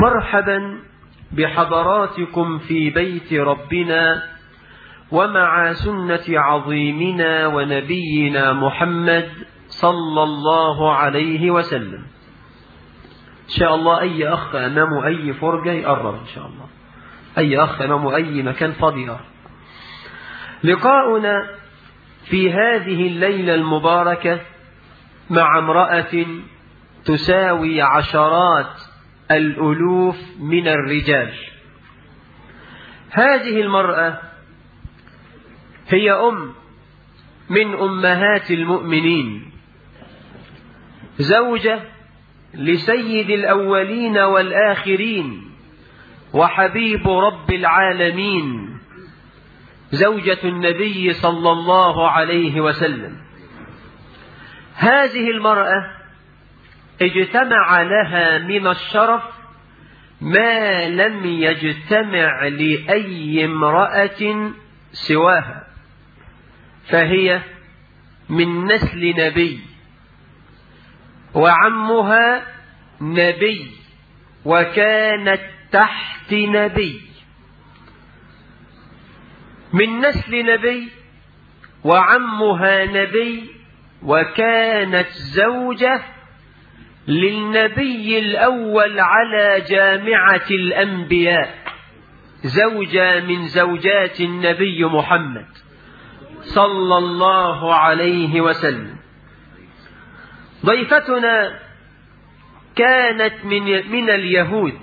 مرحبا بحضراتكم في بيت ربنا ومع سنة عظيمنا ونبينا محمد صلى الله عليه وسلم إن شاء الله أي أخ أمامه أي فرجة يقرب إن شاء الله أي أخ أمامه أي مكان فاضي يقرب لقاؤنا في هذه الليلة المباركة مع امرأة تساوي عشرات الألوف من الرجال هذه المرأة هي أم من أمهات المؤمنين زوجة لسيد الأولين والآخرين وحبيب رب العالمين زوجة النبي صلى الله عليه وسلم هذه المرأة اجتمع لها من الشرف ما لم يجتمع لأي امرأة سواها فهي من نسل نبي وعمها نبي وكانت تحت نبي من نسل نبي وعمها نبي وكانت زوجة للنبي الأول على جامعة الأنبياء زوجة من زوجات النبي محمد صلى الله عليه وسلم ضيفتنا كانت من من اليهود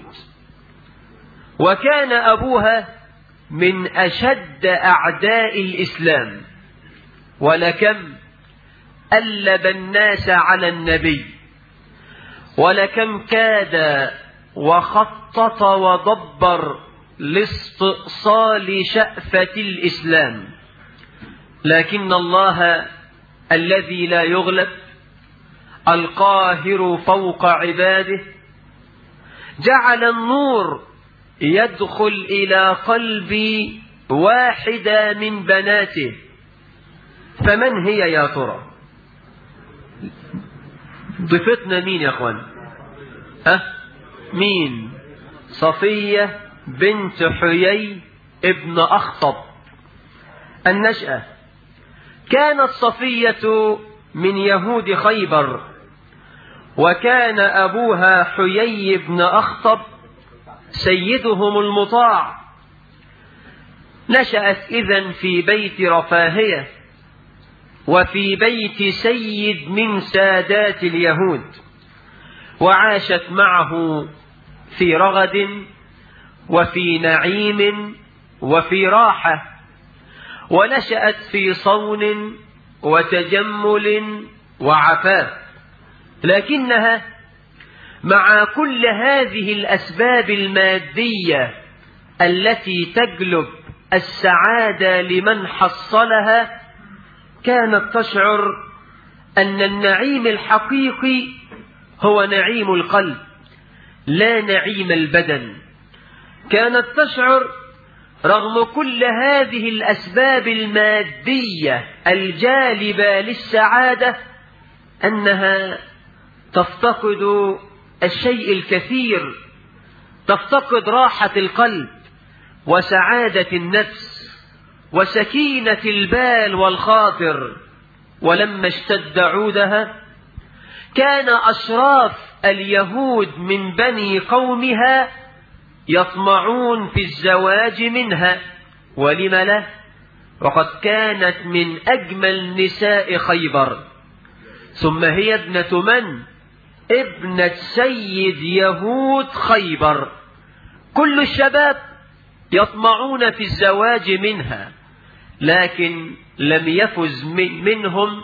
وكان أبوها من أشد أعداء الإسلام ولكم ألب الناس على النبي ولكم كاد وخطط ودبر لاستئصال شأفة الإسلام لكن الله الذي لا يغلب القاهر فوق عباده جعل النور يدخل إلى قلب واحدة من بناته فمن هي يا ترى ضفتنا مين يا اخوان أه؟ مين صفية بنت حيي ابن أخطب النشأة كانت صفية من يهود خيبر وكان أبوها حيي بن أخطب سيدهم المطاع نشأت إذا في بيت رفاهية وفي بيت سيد من سادات اليهود وعاشت معه في رغد وفي نعيم وفي راحة ونشأت في صون وتجمل وعفاف لكنها مع كل هذه الأسباب المادية التي تجلب السعادة لمن حصلها كانت تشعر أن النعيم الحقيقي هو نعيم القلب لا نعيم البدن كانت تشعر رغم كل هذه الأسباب المادية الجالبة للسعادة أنها تفتقد الشيء الكثير تفتقد راحة القلب وسعادة النفس وسكينة البال والخاطر ولما اشتد عودها كان أشراف اليهود من بني قومها يطمعون في الزواج منها ولم لا وقد كانت من أجمل نساء خيبر ثم هي ابنة من ابنة سيد يهود خيبر كل الشباب يطمعون في الزواج منها لكن لم يفز من منهم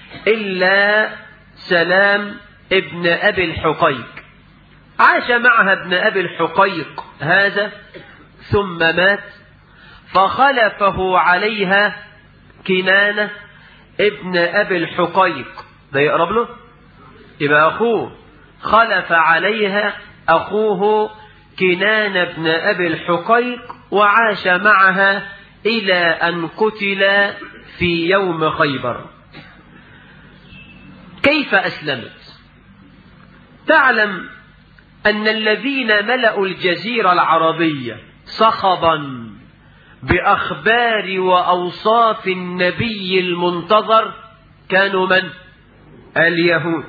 إلا سلام ابن أبي الحقيق عاش معها ابن أبي الحقيق هذا ثم مات فخلفه عليها كنانة ابن أبي الحقيق ده يقرب له يبقى أخوه خلف عليها أخوه كنان بن أبي الحقيق وعاش معها إلى أن قتل في يوم خيبر كيف أسلمت تعلم أن الذين ملأوا الجزيرة العربية صخبا بأخبار وأوصاف النبي المنتظر كانوا من؟ اليهود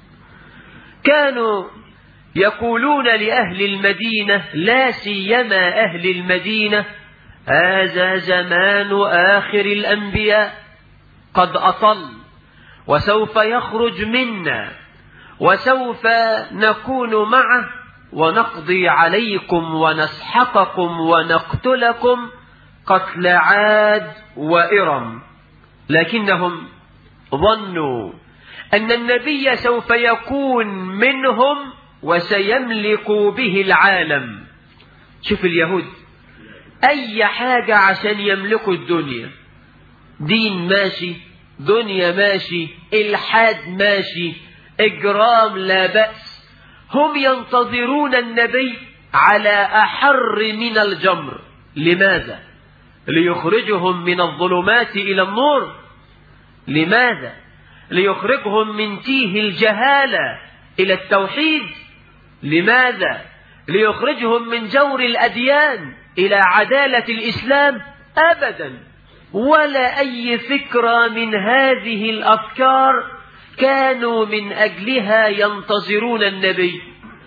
كانوا يقولون لأهل المدينة لا سيما أهل المدينة هذا زمان آخر الأنبياء قد أطل وسوف يخرج منا وسوف نكون معه ونقضي عليكم ونسحقكم ونقتلكم قتل عاد وإرم لكنهم ظنوا أن النبي سوف يكون منهم وسيملك به العالم شوف اليهود أي حاجة عشان يملكوا الدنيا دين ماشي دنيا ماشي الحاد ماشي إجرام لا بأس هم ينتظرون النبي على أحر من الجمر لماذا؟ ليخرجهم من الظلمات إلى النور لماذا؟ ليخرجهم من تيه الجهالة إلى التوحيد لماذا؟ ليخرجهم من جور الأديان إلى عدالة الإسلام أبدا ولا أي فكرة من هذه الأفكار كانوا من أجلها ينتظرون النبي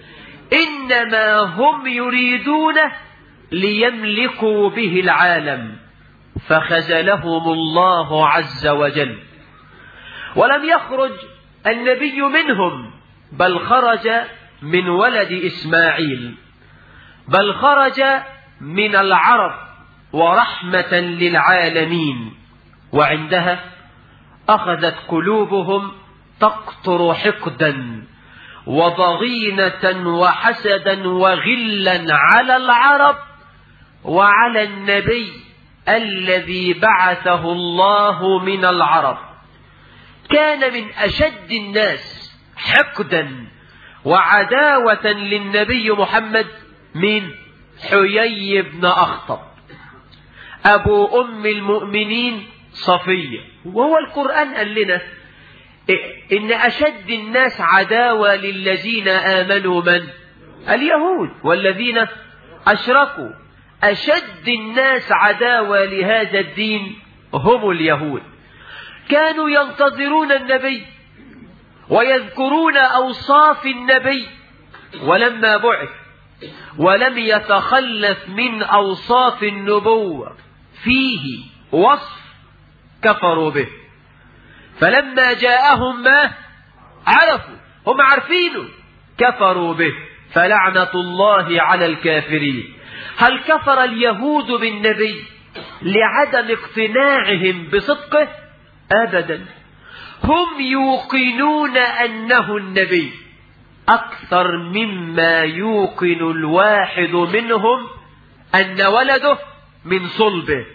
إنما هم يريدون ليملكوا به العالم فخزلهم الله عز وجل ولم يخرج النبي منهم بل خرج من ولد إسماعيل بل خرج من العرب ورحمة للعالمين وعندها أخذت قلوبهم تقطر حقدا وضغينة وحسدا وغلا على العرب وعلى النبي الذي بعثه الله من العرب كان من أشد الناس حقدا وعداوة للنبي محمد من حيي بن أخطب أبو أم المؤمنين صفية وهو القرآن قال لنا إن أشد الناس عداوة للذين آمنوا من اليهود والذين أشركوا أشد الناس عداوة لهذا الدين هم اليهود كانوا ينتظرون النبي ويذكرون أوصاف النبي ولما بعث ولم يتخلف من أوصاف النبوة فيه وصف كفروا به فلما جاءهم ما عرفوا هم عارفينه كفروا به فلعنة الله على الكافرين هل كفر اليهود بالنبي لعدم اقتناعهم بصدقه أبدا هم يوقنون أنه النبي أكثر مما يوقن الواحد منهم أن ولده من صلبه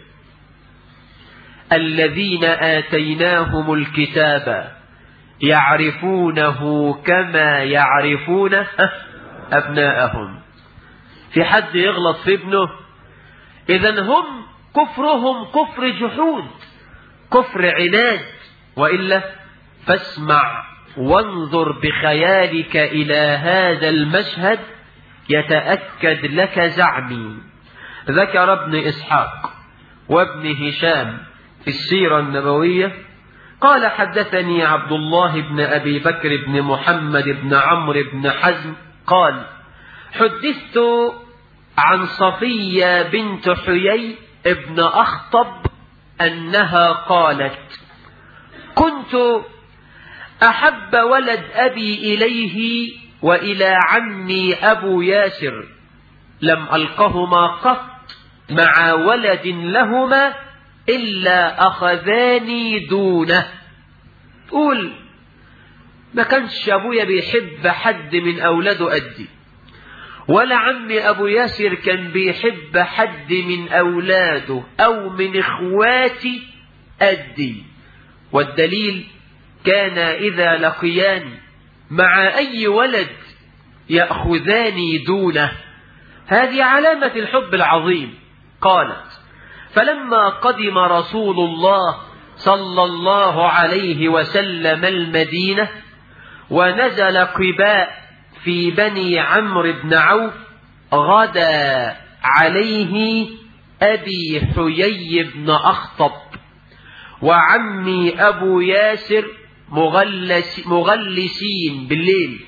الذين آتيناهم الكتاب يعرفونه كما يعرفون أبناءهم في حد يغلط في ابنه إذا هم كفرهم كفر جحود كفر عناد وإلا فاسمع وانظر بخيالك إلى هذا المشهد يتأكد لك زعمي ذكر ابن إسحاق وابن هشام في السيرة النبوية قال حدثني عبد الله بن أبي بكر بن محمد بن عمرو بن حزم قال حدثت عن صفية بنت حيي ابن أخطب أنها قالت كنت أحب ولد أبي إليه وإلى عمي أبو ياسر لم ألقهما قط مع ولد لهما إلا أخذاني دونه تقول ما كانش أبويا بيحب حد من أولاده قدي ولا عمي أبو ياسر كان بيحب حد من أولاده أو من إخواتي قدي والدليل كان إذا لقياني مع أي ولد يأخذاني دونه هذه علامة الحب العظيم قالت فلما قدم رسول الله صلى الله عليه وسلم المدينة ونزل قباء في بني عمرو بن عوف غدا عليه أبي حيي بن أخطب وعمي أبو ياسر مغلس مغلسين بالليل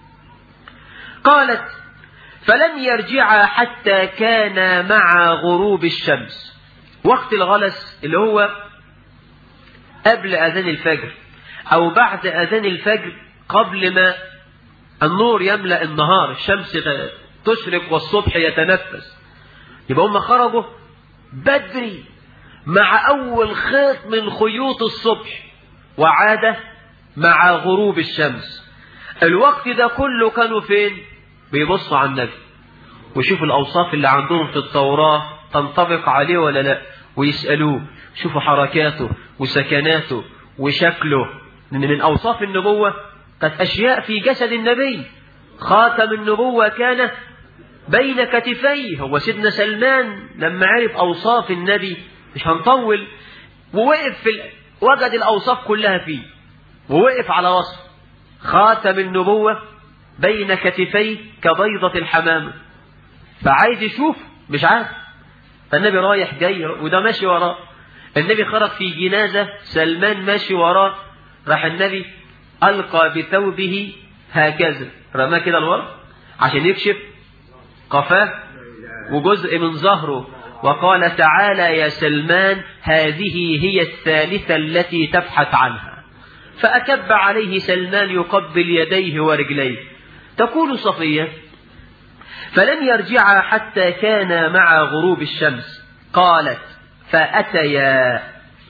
قالت فلم يرجعا حتى كان مع غروب الشمس وقت الغلس اللي هو قبل أذان الفجر أو بعد أذان الفجر قبل ما النور يملأ النهار الشمس تشرق والصبح يتنفس يبقى هم خرجوا بدري مع أول خيط من خيوط الصبح وعاد مع غروب الشمس الوقت ده كله كانوا فين بيبصوا على النبي ويشوفوا الأوصاف اللي عندهم في التوراة تنطبق عليه ولا لا ويسألوه شوفوا حركاته وسكناته وشكله لأن من أوصاف النبوة كانت أشياء في جسد النبي خاتم النبوة كان بين كتفيه هو سيدنا سلمان لما عرف أوصاف النبي مش هنطول ووقف في ال... وجد الأوصاف كلها فيه ووقف على وصف خاتم النبوة بين كتفيه كبيضة الحمامة فعايز يشوف مش عارف فالنبي رايح جاي وده ماشي وراه النبي خرج في جنازة سلمان ماشي وراه راح النبي ألقى بثوبه هكذا رماه كده الورق عشان يكشف قفاه وجزء من ظهره وقال تعالى يا سلمان هذه هي الثالثة التي تبحث عنها فأكب عليه سلمان يقبل يديه ورجليه تقول صفية فلم يرجعا حتى كانا مع غروب الشمس قالت فأتيا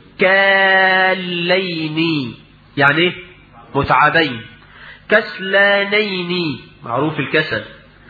كالين يعني متعبين كسلانين معروف الكسل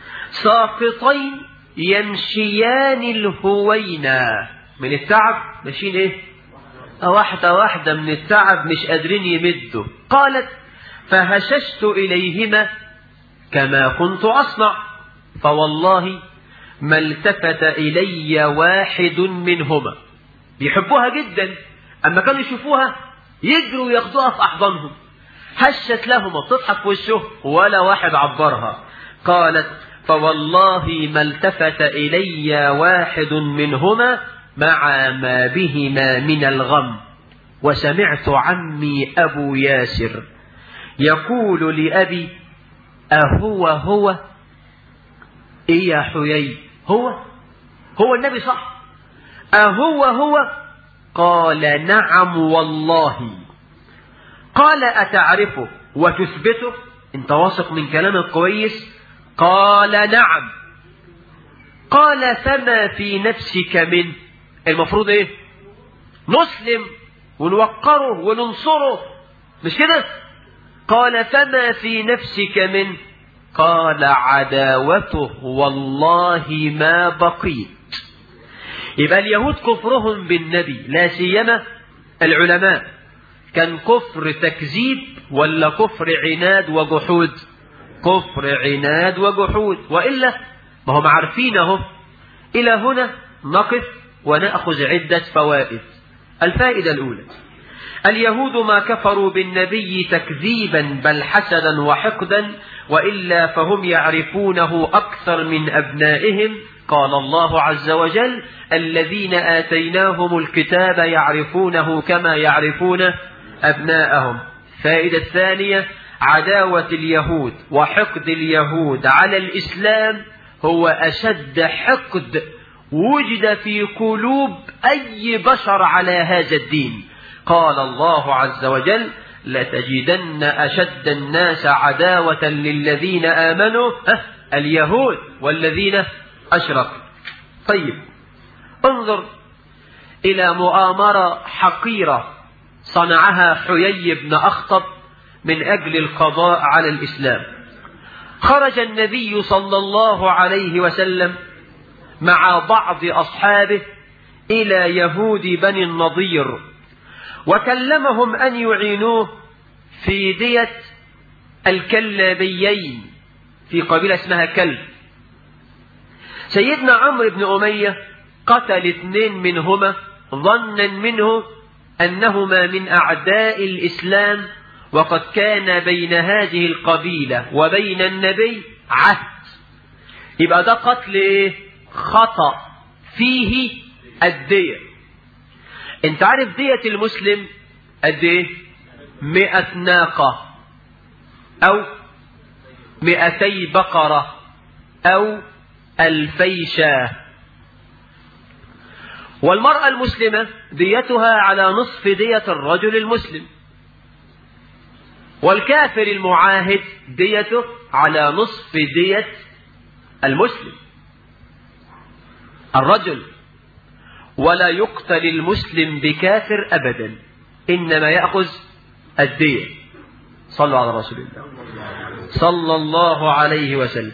ساقطين يمشيان الهوينا من التعب ماشيين ايه واحدة واحدة من التعب مش قادرين يمدوا قالت فهششت إليهما كما كنت أصنع فوالله ما التفت إلي واحد منهما بيحبوها جدا أما كانوا يشوفوها يجروا ياخدوها في أحضانهم هشت لهما تضحك في وشه ولا واحد عبرها قالت فوالله ما التفت إلي واحد منهما مع ما بهما من الغم وسمعت عمي أبو ياسر يقول لأبي أهو هو إيه يا حيي هو هو النبي صح أهو هو قال نعم والله قال أتعرفه وتثبته انت واثق من كلامك كويس قال نعم قال فما في نفسك منه المفروض ايه نسلم ونوقره وننصره مش كده قال فما في نفسك منه قال عداوته والله ما بقيت يبقى اليهود كفرهم بالنبي لا سيما العلماء كان كفر تكذيب ولا كفر عناد وجحود كفر عناد وجحود وإلا ما هم عارفين اهو إلى هنا نقف ونأخذ عدة فوائد الفائدة الأولى اليهود ما كفروا بالنبي تكذيبا بل حسدا وحقدا وإلا فهم يعرفونه أكثر من أبنائهم قال الله عز وجل الذين آتيناهم الكتاب يعرفونه كما يعرفون أبناءهم فائدة الثانية عداوة اليهود وحقد اليهود على الإسلام هو أشد حقد وجد في قلوب أي بشر على هذا الدين قال الله عز وجل لتجدن أشد الناس عداوة للذين آمنوا اليهود والذين أشركوا طيب انظر إلى مؤامرة حقيرة صنعها حيي بن أخطب من أجل القضاء على الإسلام خرج النبي صلى الله عليه وسلم مع بعض أصحابه إلى يهود بني النضير وكلمهم أن يعينوه في دية الكلابيين في قبيلة اسمها كلب سيدنا عمرو بن أمية قتل اثنين منهما ظنا منه أنهما من أعداء الإسلام وقد كان بين هذه القبيلة وبين النبي عهد يبقى ده قتل ايه خطأ فيه الدية انت عارف دية المسلم قد ايه مئة ناقة او مئتي بقرة او الفي شاه والمرأة المسلمة ديتها على نصف دية الرجل المسلم والكافر المعاهد ديته على نصف دية المسلم الرجل ولا يقتل المسلم بكافر أبدا إنما يأخذ الدية صلوا على رسول الله صلى الله عليه وسلم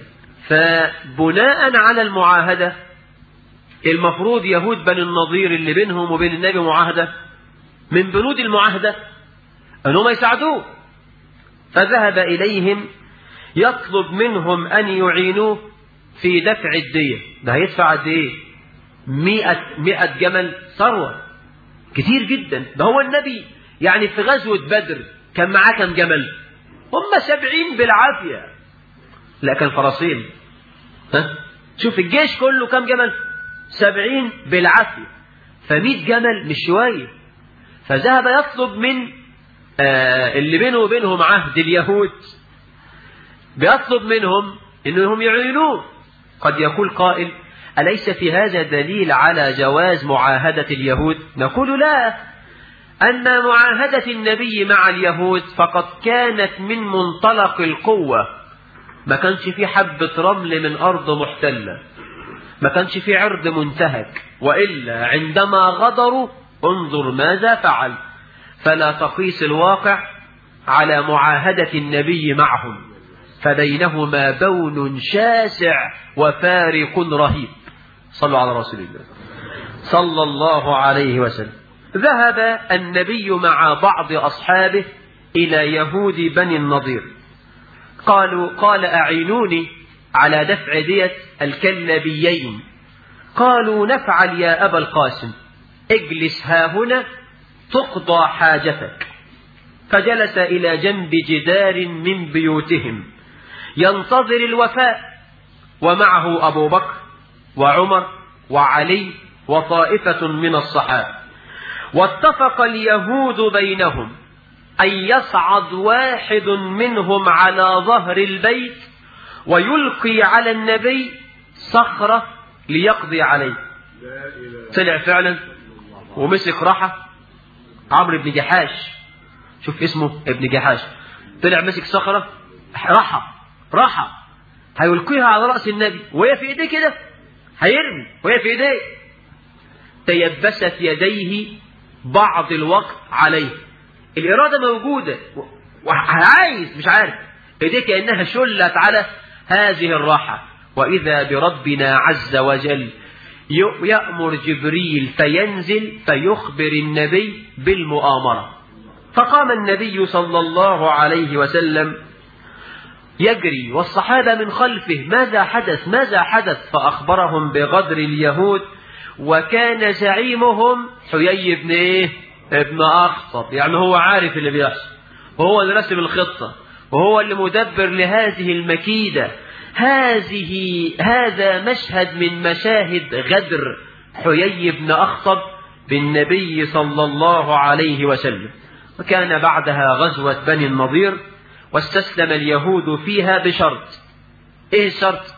فبناء على المعاهدة المفروض يهود بني النضير اللي بينهم وبين النبي معاهدة من بنود المعاهدة أنهم يساعدوه فذهب إليهم يطلب منهم أن يعينوه في دفع الدية ده هيدفع قد إيه؟ مئة, مئة جمل ثروة كتير جدا ده هو النبي يعني في غزوة بدر كان معاه كم جمل هم سبعين بالعافية لا كان فرسين ها شوف الجيش كله كم جمل سبعين بالعافية فمئة جمل مش شوية فذهب يطلب من آه اللي بينه وبينهم عهد اليهود بيطلب منهم انهم يعينوه قد يقول قائل أليس في هذا دليل على جواز معاهدة اليهود نقول لا أن معاهدة النبي مع اليهود فقد كانت من منطلق القوة ما كانش في حبة رمل من أرض محتلة ما كانش في عرض منتهك وإلا عندما غدروا انظر ماذا فعل فلا تقيس الواقع على معاهدة النبي معهم فبينهما بون شاسع وفارق رهيب صلوا على رسول الله صلى الله عليه وسلم ذهب النبي مع بعض أصحابه إلى يهود بني النضير قالوا قال أعينوني على دفع دية الكلبيين قالوا نفعل يا أبا القاسم اجلس ها هنا تقضى حاجتك فجلس إلى جنب جدار من بيوتهم ينتظر الوفاء ومعه أبو بكر وعمر وعلي وطائفة من الصحابة واتفق اليهود بينهم أن يصعد واحد منهم على ظهر البيت ويلقي على النبي صخرة ليقضي عليه طلع فعلا ومسك رحى عمرو بن جحاش شوف اسمه ابن جحاش طلع مسك صخرة رحى رحى هيلقيها على رأس النبي وهي في ايديه كده هيرمي وهي في ايديه تيبست يديه بعض الوقت عليه الإرادة موجودة وعايز مش عارف ايديه كأنها شلت على هذه الراحة وإذا بربنا عز وجل يأمر جبريل فينزل فيخبر النبي بالمؤامرة فقام النبي صلى الله عليه وسلم يجري والصحابة من خلفه ماذا حدث ماذا حدث فأخبرهم بغدر اليهود وكان زعيمهم حيي بن ايه ابن أخطب يعني هو عارف اللي بيحصل وهو اللي رسم الخطة وهو اللي مدبر لهذه المكيدة هذه هذا مشهد من مشاهد غدر حيي بن أخطب بالنبي صلى الله عليه وسلم وكان بعدها غزوة بني النضير واستسلم اليهود فيها بشرط ايه الشرط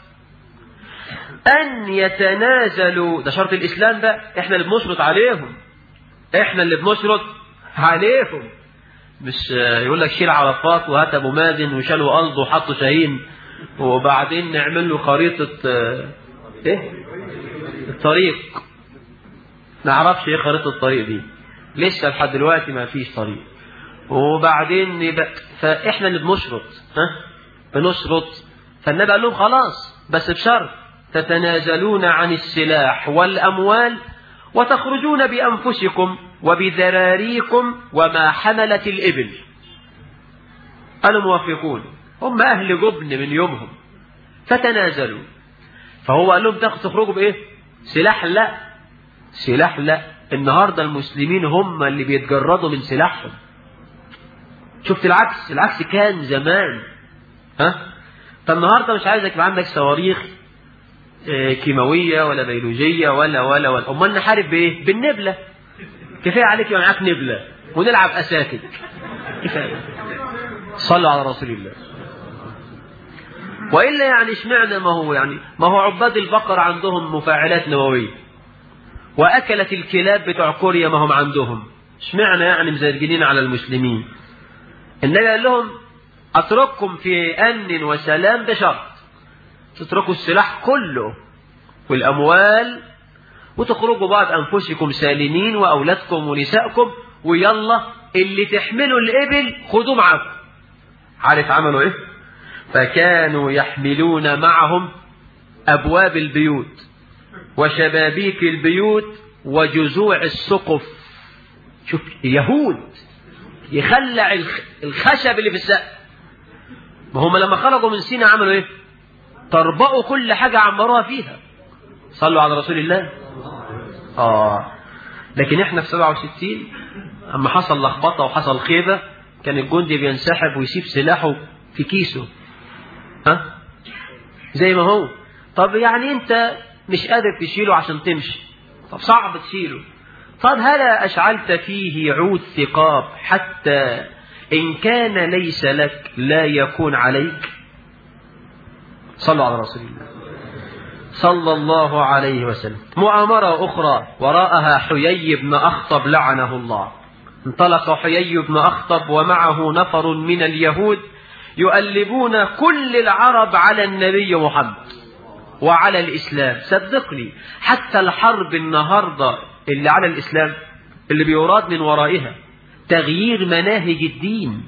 ان يتنازلوا ده شرط الاسلام بقى احنا اللي بنشرط عليهم احنا اللي بنشرط عليهم مش يقول لك شيل عرفات وهات ابو مازن وشالوا قلب وحطوا شاهين وبعدين نعمل له خريطة ايه الطريق نعرفش ايه خريطة الطريق دي لسه لحد دلوقتي ما فيش طريق وبعدين يبقى فاحنا اللي بنشرط ها بنشرط فالنبي قال لهم خلاص بس بشرط تتنازلون عن السلاح والاموال وتخرجون بانفسكم وبذراريكم وما حملت الابل قالوا موافقون هم اهل جبن من يومهم فتنازلوا فهو قال لهم تخرجوا بايه سلاح لا سلاح لا النهارده المسلمين هم اللي بيتجردوا من سلاحهم شفت العكس العكس كان زمان ها فالنهارده مش عايزك يبقى عندك صواريخ آه، كيماويه ولا بيولوجيه ولا ولا ولا امال نحارب بايه بالنبله كفايه عليك يبقى معاك نبله ونلعب اساتك كفايه صلوا على رسول الله والا يعني اشمعنى ما هو يعني ما هو عباد البقر عندهم مفاعلات نوويه واكلت الكلاب بتوع كوريا ما هم عندهم اشمعنى يعني مزرجنين على المسلمين النبي قال لهم اترككم في امن وسلام بشرط تتركوا السلاح كله والاموال وتخرجوا بعض انفسكم سالمين واولادكم ونسائكم ويلا اللي تحملوا الابل خدوه معاكم عارف عملوا ايه فكانوا يحملون معهم ابواب البيوت وشبابيك البيوت وجذوع السقف شوف يهود يخلع الخ- الخشب اللي في السقف ما هم لما خرجوا من سينا عملوا ايه طربقوا كل حاجة عمروها فيها صلوا على رسول الله اه لكن احنا في 67 اما حصل لخبطة وحصل خيبة كان الجندي بينسحب ويسيب سلاحه في كيسه ها زي ما هو طب يعني انت مش قادر تشيله عشان تمشي طب صعب تشيله طب هلا أشعلت فيه عود ثقاب حتى إن كان ليس لك لا يكون عليك صلوا على رسول الله صلى الله عليه وسلم مؤامرة أخرى وراءها حيي بن أخطب لعنه الله انطلق حيي بن أخطب ومعه نفر من اليهود يؤلبون كل العرب على النبي محمد وعلى الإسلام صدقني حتى الحرب النهاردة اللي على الإسلام اللي بيراد من ورائها تغيير مناهج الدين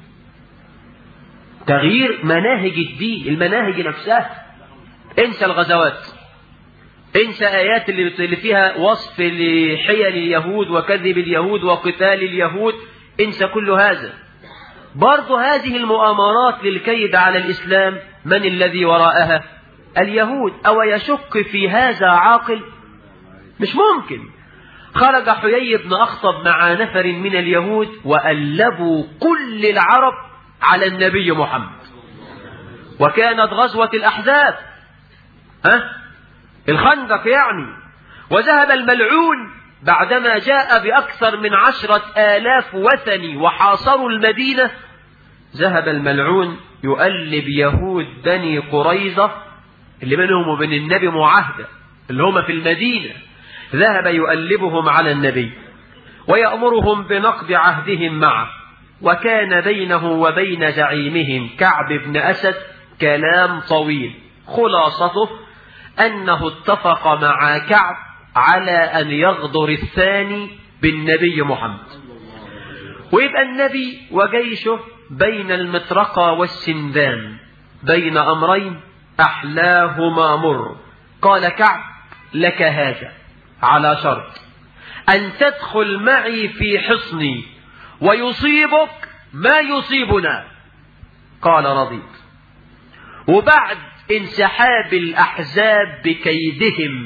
تغيير مناهج الدين المناهج نفسها انسى الغزوات انسى آيات اللي اللي فيها وصف لحيل اليهود وكذب اليهود وقتال اليهود انسى كل هذا برضو هذه المؤامرات للكيد على الإسلام من الذي وراءها اليهود أو يشك في هذا عاقل مش ممكن خرج حيي بن أخطب مع نفر من اليهود وألبوا كل العرب على النبي محمد وكانت غزوة الأحزاب ها الخندق يعني وذهب الملعون بعدما جاء بأكثر من عشرة آلاف وثني وحاصروا المدينة ذهب الملعون يؤلب يهود بني قريظة اللي بينهم وبين النبي معاهدة اللي هم في المدينة ذهب يؤلبهم على النبي ويأمرهم بنقض عهدهم معه وكان بينه وبين زعيمهم كعب بن أسد كلام طويل خلاصته أنه اتفق مع كعب على أن يغدر الثاني بالنبي محمد ويبقى النبي وجيشه بين المطرقة والسندان بين أمرين أحلاهما مر قال كعب لك هذا على شرط أن تدخل معي في حصني ويصيبك ما يصيبنا قال رضيت وبعد انسحاب الأحزاب بكيدهم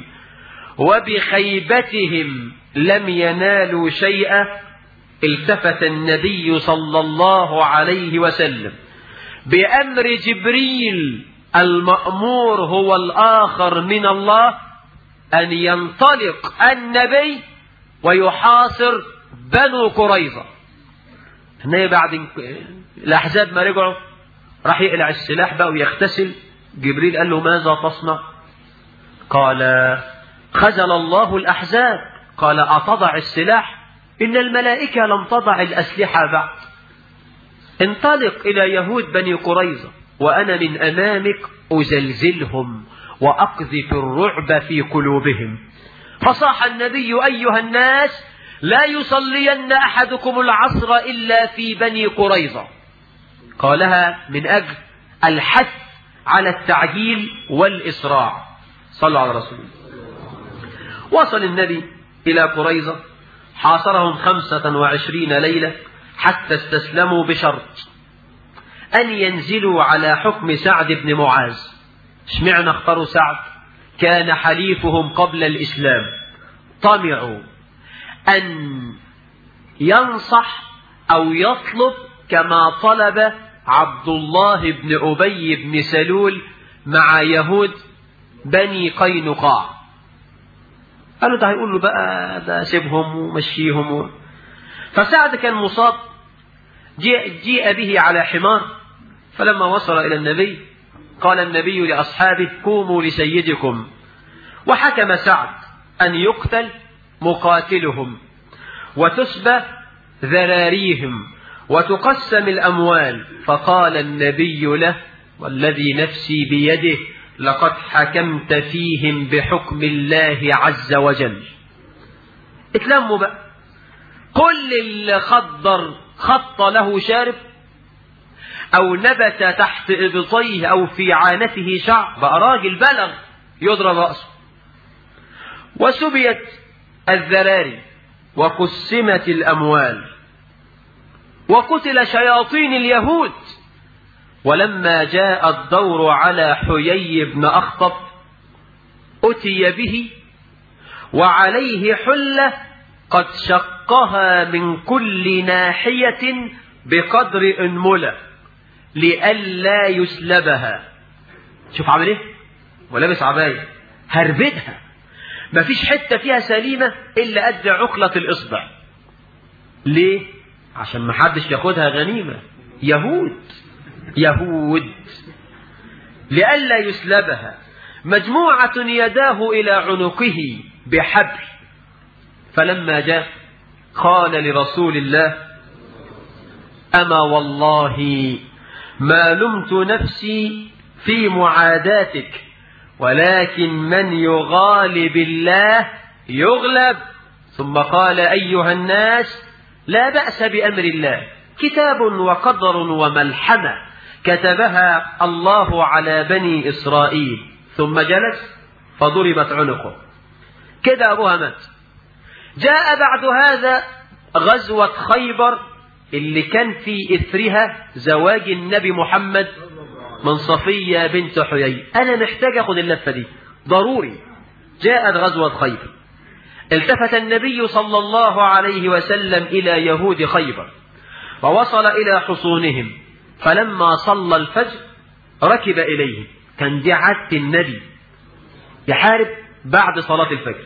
وبخيبتهم لم ينالوا شيئا التفت النبي صلى الله عليه وسلم بأمر جبريل المأمور هو الآخر من الله أن ينطلق النبي ويحاصر بنو قريظة النبي بعد الأحزاب ما رجعوا راح يقلع السلاح بقى ويغتسل جبريل قال له ماذا تصنع قال خزل الله الأحزاب قال أتضع السلاح إن الملائكة لم تضع الأسلحة بعد انطلق إلى يهود بني قريظة وأنا من أمامك أزلزلهم وأقذف الرعب في قلوبهم فصاح النبي أيها الناس لا يصلين أحدكم العصر إلا في بني قريظة قالها من أجل الحث على التعجيل والإسراع صلوا على رسول الله وصل النبي إلى قريظة حاصرهم خمسة وعشرين ليلة حتى استسلموا بشرط أن ينزلوا على حكم سعد بن معاذ اشمعنى اختاروا سعد كان حليفهم قبل الإسلام طمعوا أن ينصح أو يطلب كما طلب عبد الله بن أبي بن سلول مع يهود بني قينقاع قالوا ده هيقول له بقى ده سيبهم ومشيهم و... فسعد كان مصاب جيء, جيء به على حمار فلما وصل إلى النبي قال النبي لأصحابه قوموا لسيدكم وحكم سعد أن يقتل مقاتلهم وتسبى ذراريهم وتقسم الأموال فقال النبي له والذي نفسي بيده لقد حكمت فيهم بحكم الله عز وجل اتلموا بقى كل اللي خضر خط له شارب أو نبت تحت إبطيه أو في عانته شعر بقى راجل بلغ يضرب رأسه وسبيت الذراري وقسمت الأموال وقتل شياطين اليهود ولما جاء الدور على حيي بن أخطب أتي به وعليه حلة قد شقها من كل ناحية بقدر أنملة لئلا يسلبها شوف عامل ايه ولابس عباية هربدها مفيش حتة فيها سليمة إلا قد عقلة الإصبع ليه عشان ما حدش ياخدها غنيمة يهود يهود لئلا يسلبها مجموعة يداه إلى عنقه بحبل فلما جاء قال لرسول الله أما والله ما لمت نفسي في معاداتك ولكن من يغالب الله يغلب ثم قال أيها الناس لا بأس بأمر الله كتاب وقدر وملحمة كتبها الله على بني إسرائيل ثم جلس فضربت عنقه كده أبوها مات جاء بعد هذا غزوة خيبر اللي كان في إثرها زواج النبي محمد من صفية بنت حيي أنا محتاج أخذ اللفة دي ضروري جاءت غزوة خيبر التفت النبي صلى الله عليه وسلم إلى يهود خيبر ووصل إلى حصونهم فلما صلى الفجر ركب إليهم كان دي عادة النبي يحارب بعد صلاة الفجر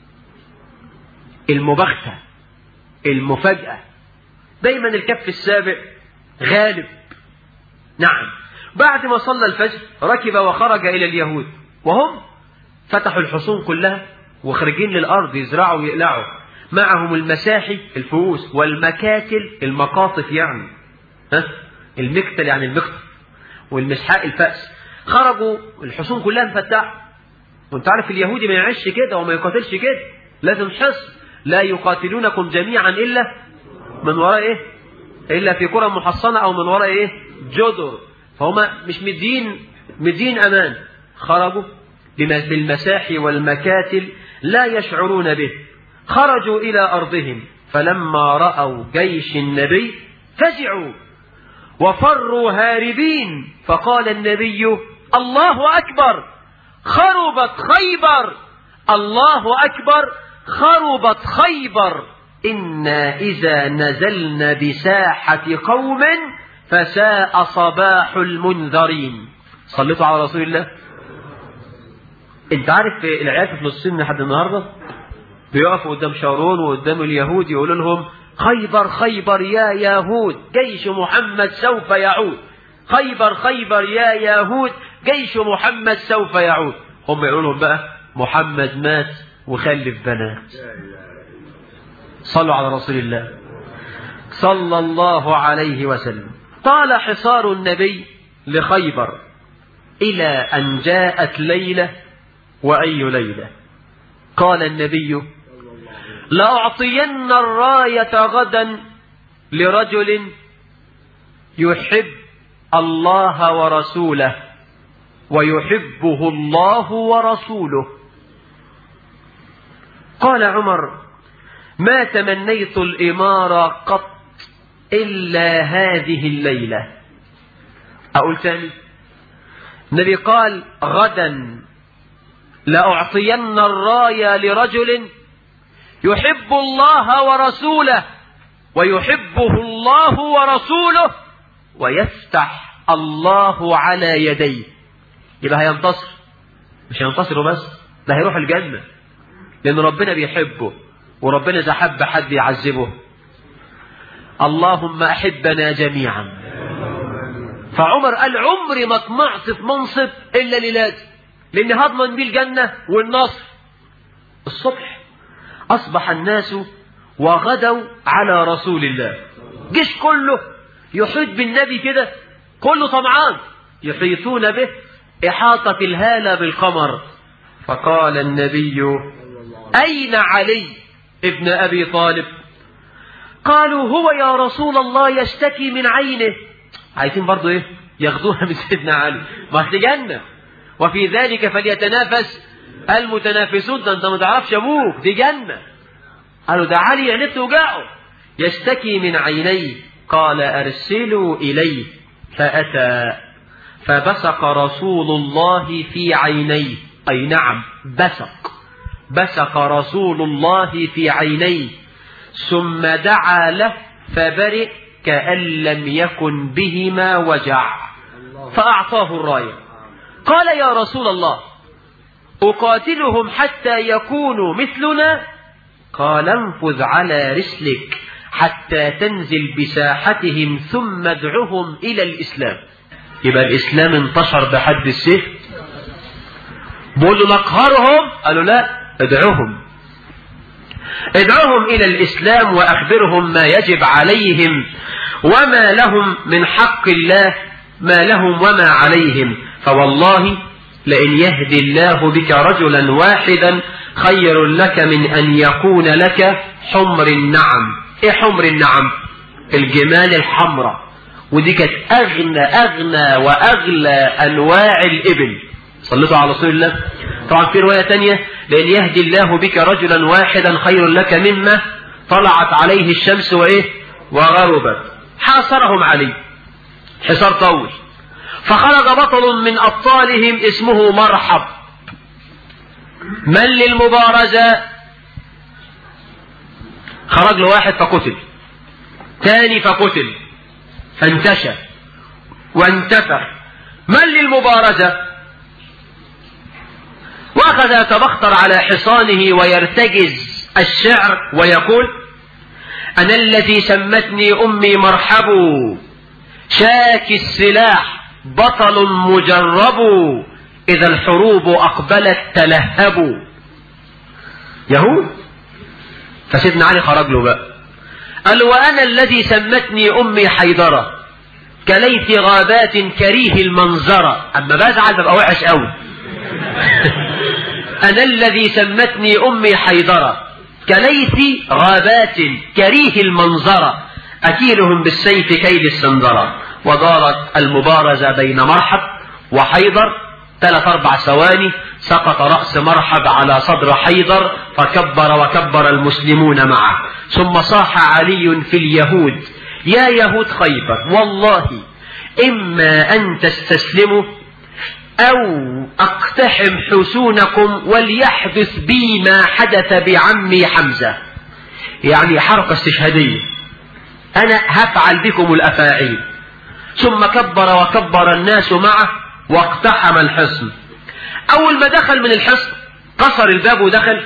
المبختة المفاجأة دايما الكف السابع غالب نعم بعد ما صلى الفجر ركب وخرج إلى اليهود وهم فتحوا الحصون كلها وخارجين للأرض يزرعوا ويقلعوا معهم المساحي الفؤوس والمكاتل المقاطف يعني ها المكتل يعني المقطف والمسحاء الفأس خرجوا الحصون كلها مفتحة وانت عارف اليهودي ما يعيش كده وما يقاتلش كده لازم حصن لا يقاتلونكم جميعا إلا من وراء ايه إلا في قرى محصنة أو من وراء ايه جدر فهم مش مدين مدين أمان خرجوا بالمساحي والمكاتل لا يشعرون به خرجوا إلى أرضهم فلما رأوا جيش النبي فزعوا وفروا هاربين فقال النبي الله أكبر خربت خيبر الله أكبر خربت خيبر إنا إذا نزلنا بساحة قوم فساء صباح المنذرين صليتوا على رسول الله انت عارف العيال في فلسطين لحد النهارده بيقفوا قدام شارون وقدام اليهود يقولوا لهم خيبر خيبر يا يهود جيش محمد سوف يعود خيبر خيبر يا يهود جيش محمد سوف يعود هم يقولوا لهم بقى محمد مات وخلف بنات صلوا على رسول الله صلى الله عليه وسلم طال حصار النبي لخيبر إلى أن جاءت ليلة وأي ليلة قال النبي لأعطين الراية غدا لرجل يحب الله ورسوله ويحبه الله ورسوله قال عمر ما تمنيت الإمارة قط إلا هذه الليلة أقول تاني النبي قال غدا لأعطين الراية لرجل يحب الله ورسوله ويحبه الله ورسوله ويفتح الله على يديه يبقى هينتصر مش هينتصر بس ده هيروح الجنة لأن ربنا بيحبه وربنا إذا حب حد يعذبه اللهم أحبنا جميعا فعمر قال عمري ما طمعت في منصب إلا ليلاتي لأن هضمن بيه الجنة والنصر الصبح أصبح الناس وغدوا على رسول الله جيش كله يحيط بالنبي كده كله طمعان يحيطون به إحاطة الهالة بالقمر فقال النبي أين علي ابن أبي طالب قالوا هو يا رسول الله يشتكي من عينه عايزين برضو ايه ياخدوها من سيدنا علي ما في جنة وفي ذلك فليتنافس المتنافسون ده انت ما تعرفش ابوك دي جنة قالوا ده علي عينيه توجعه يشتكي من عينيه قال ارسلوا اليه فاتى فبصق رسول الله في عينيه اي نعم بصق بصق رسول الله في عينيه ثم دعا له فبرئ كأن لم يكن بهما وجع فأعطاه الراية قال يا رسول الله أقاتلهم حتى يكونوا مثلنا قال انفذ على رسلك حتى تنزل بساحتهم ثم ادعهم إلى الإسلام يبقى الإسلام انتشر بحد السيف بقول له نقهرهم قالوا لا ادعوهم ادعوهم إلى الإسلام وأخبرهم ما يجب عليهم وما لهم من حق الله ما لهم وما عليهم فوالله لئن يهدي الله بك رجلا واحدا خير لك من أن يكون لك حمر النعم إيه حمر النعم الجمال الحمراء ودي كانت أغنى أغنى وأغلى أنواع الإبل صليتوا على رسول الله طبعا في رواية تانية لأن يهدي الله بك رجلا واحدا خير لك مما طلعت عليه الشمس وإيه وغربت حاصرهم عليه حصار طول فخرج بطل من أبطالهم اسمه مرحب من للمبارزة خرج له واحد فقتل ثاني فقتل فانتشى وانتفر من للمبارزة وأخذ يتبختر على حصانه ويرتجز الشعر ويقول أنا الذي سمتني أمي مرحب شاك السلاح بطل مجرب إذا الحروب أقبلت تلهب يهود فسيدنا علي خرج له بقى قال وأنا الذي سمتني أمي حيدرة كليث غابات كريه المنظرة أما بزعل ببقى وحش قوي أنا الذي سمتني أمي حيدرة كليث غابات كريه المنظرة أكيلهم بالسيف كيد السندرة ودارت المبارزة بين مرحب وحيدر ثلاث أربع ثواني سقط رأس مرحب على صدر حيدر فكبر وكبر المسلمون معه ثم صاح علي في اليهود يا يهود خيبر والله إما أن تستسلموا أو أقتحم حصونكم وليحدث بي ما حدث بعمي حمزة يعني حركة استشهادية أنا هفعل بكم الأفاعيل ثم كبر وكبر الناس معه واقتحم الحصن أول ما دخل من الحصن كسر الباب ودخل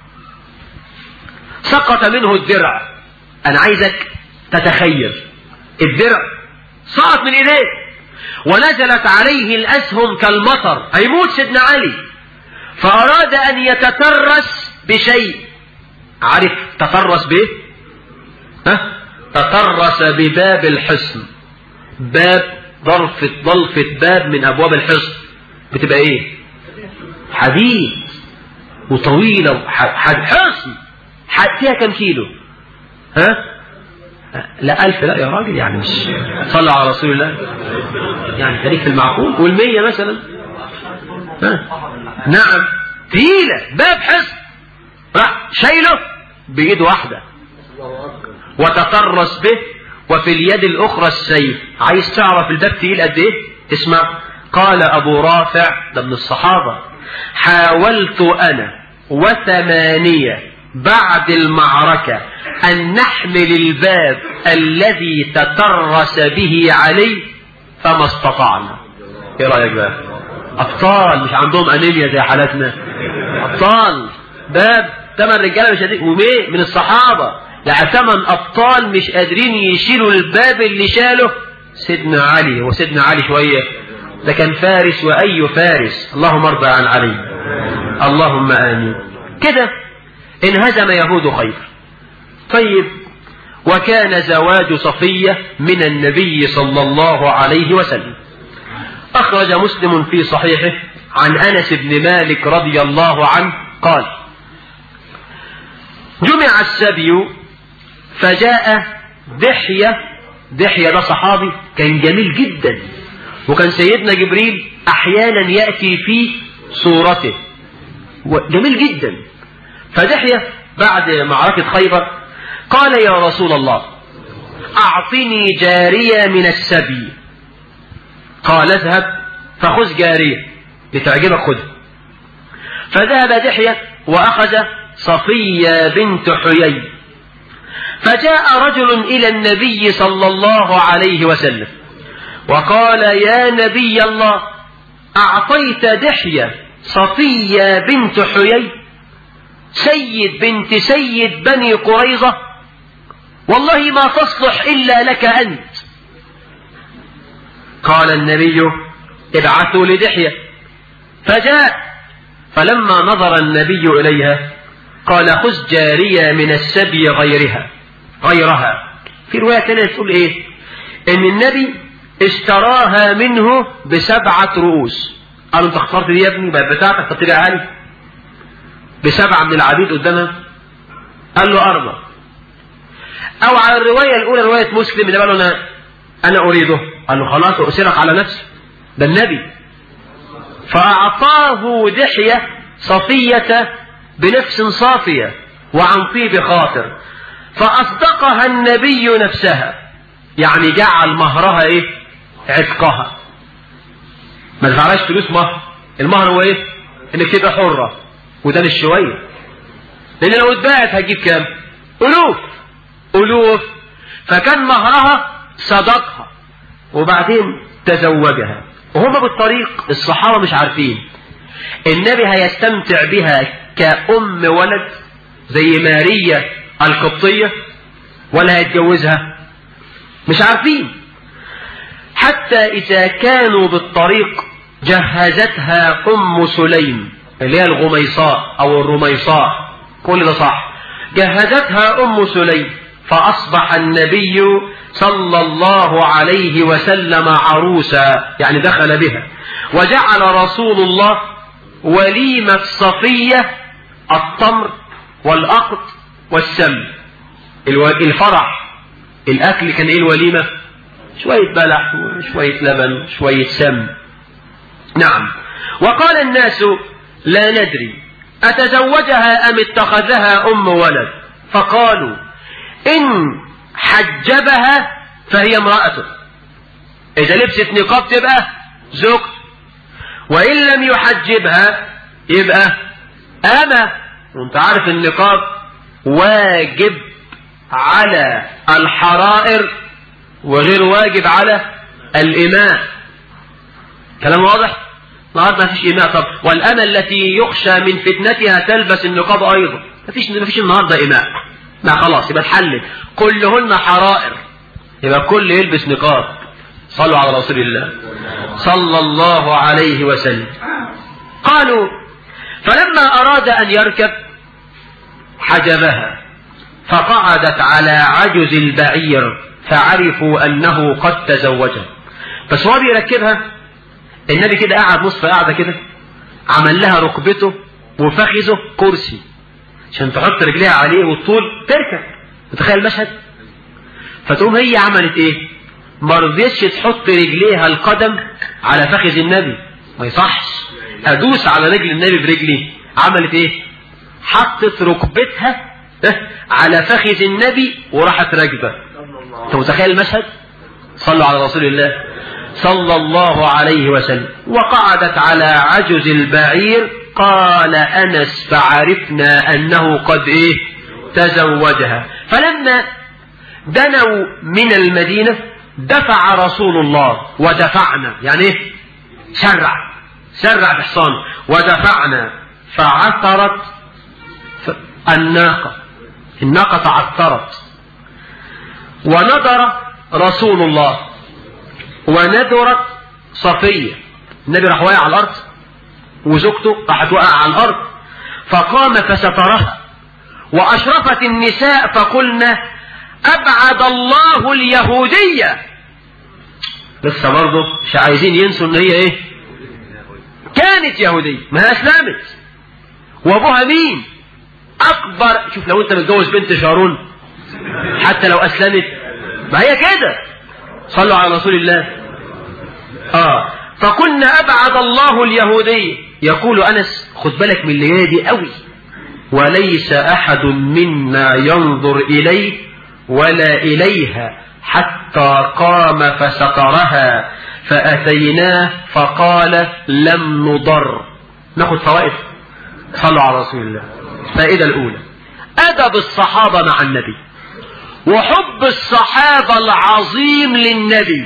سقط منه الدرع أنا عايزك تتخيل الدرع سقط من إيديه ونزلت عليه الأسهم كالمطر هيموت سيدنا علي فأراد أن يتترس بشيء عارف تترس به ها تترس بباب الحصن باب ضرفة ضلفة باب من أبواب الحصن بتبقى إيه حديد وطويلة حصن فيها كم كيلو ها لا ألف لا يا راجل يعني مش صلى على رسول الله يعني تاريخ المعقول والمية مثلا ها نعم تقيلة باب حصن راح شايله بإيد واحدة وتطرس به وفي اليد الأخرى السيف عايز تعرف الباب تقيل قد إيه اسمع قال أبو رافع ده من الصحابة حاولت أنا وثمانية بعد المعركة أن نحمل الباب الذي تترس به علي فما استطعنا ايه رأيك بقى أبطال مش عندهم أنيميا زي حالتنا أبطال باب ثمان رجالة مش قادرين وميه من الصحابة يعني ثمان أبطال مش قادرين يشيلوا الباب اللي شاله سيدنا علي هو سيدنا علي شوية ده كان فارس وأي فارس اللهم ارضى عن علي اللهم آمين كده انهزم يهود خيبر طيب وكان زواج صفية من النبي صلى الله عليه وسلم أخرج مسلم في صحيحه عن أنس بن مالك رضي الله عنه قال جمع السبي فجاء دحية دحية ده صحابي كان جميل جدا وكان سيدنا جبريل أحيانا يأتي في صورته جميل جدا فدحية بعد معركة خيبر قال يا رسول الله أعطني جارية من السبي قال اذهب فخذ جارية لتعجبك خذها فذهب دحية وأخذ صفية بنت حيي فجاء رجل إلى النبي صلى الله عليه وسلم وقال يا نبي الله أعطيت دحية صفية بنت حيي سيد بنت سيد بني قريظة والله ما تصلح إلا لك أنت قال النبي ابعثوا لدحية فجاء فلما نظر النبي إليها قال خذ جارية من السبي غيرها غيرها في رواية ثانية تقول إيه إن النبي اشتراها منه بسبعة رؤوس قالوا انت اخترت دي يا ابني بقت بتاعتك طب تبقى عالي بسبعة من العبيد قدامها قال له أربع أو على الرواية الأولى رواية مسلم اللي قال له أنا أنا أريده قال له خلاص أرسلك على نفسي ده النبي فأعطاه دحية صفية بنفس صافية وعن طيب خاطر فأصدقها النبي نفسها يعني جعل مهرها إيه عتقها ما دفعلاش فلوس مهر المهر هو إيه إنك تبقى حرة وده مش شوية لأن لو اتباعت هتجيب كام ألوف ألوف فكان مهرها صدقها وبعدين تزوجها وهم بالطريق الصحابة مش عارفين النبي هيستمتع بها كأم ولد زي ماريا القبطية ولا هيتجوزها مش عارفين حتى إذا كانوا بالطريق جهزتها أم سليم اللي هي الغميصاء أو الرميصاء كل ده صح جهزتها أم سليم فأصبح النبي صلى الله عليه وسلم عروسا يعني دخل بها وجعل رسول الله وليمة صفية التمر والأقط والسم الفرح الأكل كان إيه الوليمة شوية بلح وشوية لبن وشوية سم نعم وقال الناس لا ندري أتزوجها أم اتخذها أم ولد فقالوا إن حجبها فهي امرأته إذا لبست نقاب تبقى زوجته وإن لم يحجبها يبقى أما وانت عارف النقاب واجب على الحرائر وغير واجب على الإماء كلام واضح النهارده ما فيش إماء طب والأمة التي يخشى من فتنتها تلبس النقاب أيضا ما فيش ما فيش النهارده إماء ما خلاص يبقى اتحلل كلهن حرائر يبقى كل يلبس نقاب صلوا على رسول الله صلى الله عليه وسلم قالوا فلما أراد أن يركب حجبها فقعدت على عجز البعير فعرفوا أنه قد تزوجها بس هو بيركبها النبي كده قاعد نصف قاعدة كده عمل لها ركبته وفخذه كرسي عشان تحط رجليها عليه والطول تركب متخيل المشهد فتقوم هي عملت ايه ما رضيتش تحط رجليها القدم على فخذ النبي ما يصحش ادوس على رجل النبي برجلي عملت ايه حطت ركبتها على فخذ النبي وراحت راكبه انت متخيل المشهد صلوا على رسول الله صلى الله عليه وسلم وقعدت على عجز البعير قال أنس فعرفنا أنه قد إيه تزوجها فلما دنوا من المدينة دفع رسول الله ودفعنا يعني إيه شرع شرع بحصان ودفعنا فعثرت الناقة الناقة تعثرت ونظر رسول الله وندرت صفية النبي راح واقع على الأرض وزوجته راحت واقع على الأرض فقام فسترها وأشرفت النساء فقلنا أبعد الله اليهودية لسه برضه مش عايزين ينسوا ان هي ايه كانت يهودية ما هي اسلمت وابوها مين اكبر شوف لو انت متجوز بنت شارون حتى لو اسلمت ما هي كده صلوا على رسول الله اه فكنا ابعد الله اليهودية يقول انس خد بالك من اللي دي قوي وليس احد منا ينظر اليه ولا اليها حتى قام فسترها فاتيناه فقال لم نضر ناخد فوائد صلوا على رسول الله الفائده الاولى ادب الصحابه مع النبي وحب الصحابه العظيم للنبي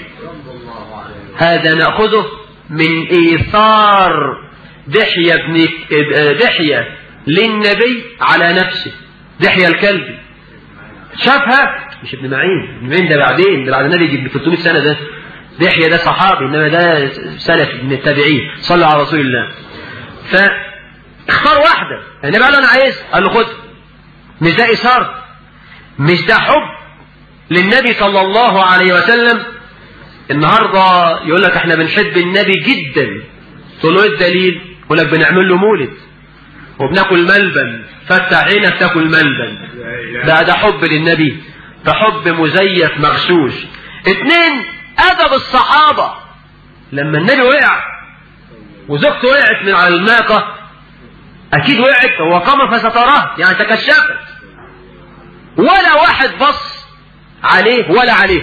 هذا ناخذه من ايثار دحيه بن دحيه للنبي على نفسه دحيه الكلبي شافها مش ابن معين ابن معين ده بعدين ده بعد النبي يجي ب 300 سنه ده دحيه ده صحابي انما ده سلف من التابعين صلوا على رسول الله فاختار واحده النبي قال له انا عايز قال له خد مش ده ايثار مش ده حب للنبي صلى الله عليه وسلم النهارده يقول لك احنا بنحب النبي جدا تقول له ايه الدليل؟ يقول لك بنعمل له مولد وبناكل ملبن فتح عينك تاكل ملبن ده ده حب للنبي ده حب مزيف مغشوش اتنين ادب الصحابة لما النبي وقع وزوجته وقعت من على الناقة اكيد وقعت هو قام فستراه يعني تكشفت ولا واحد بص عليه ولا عليه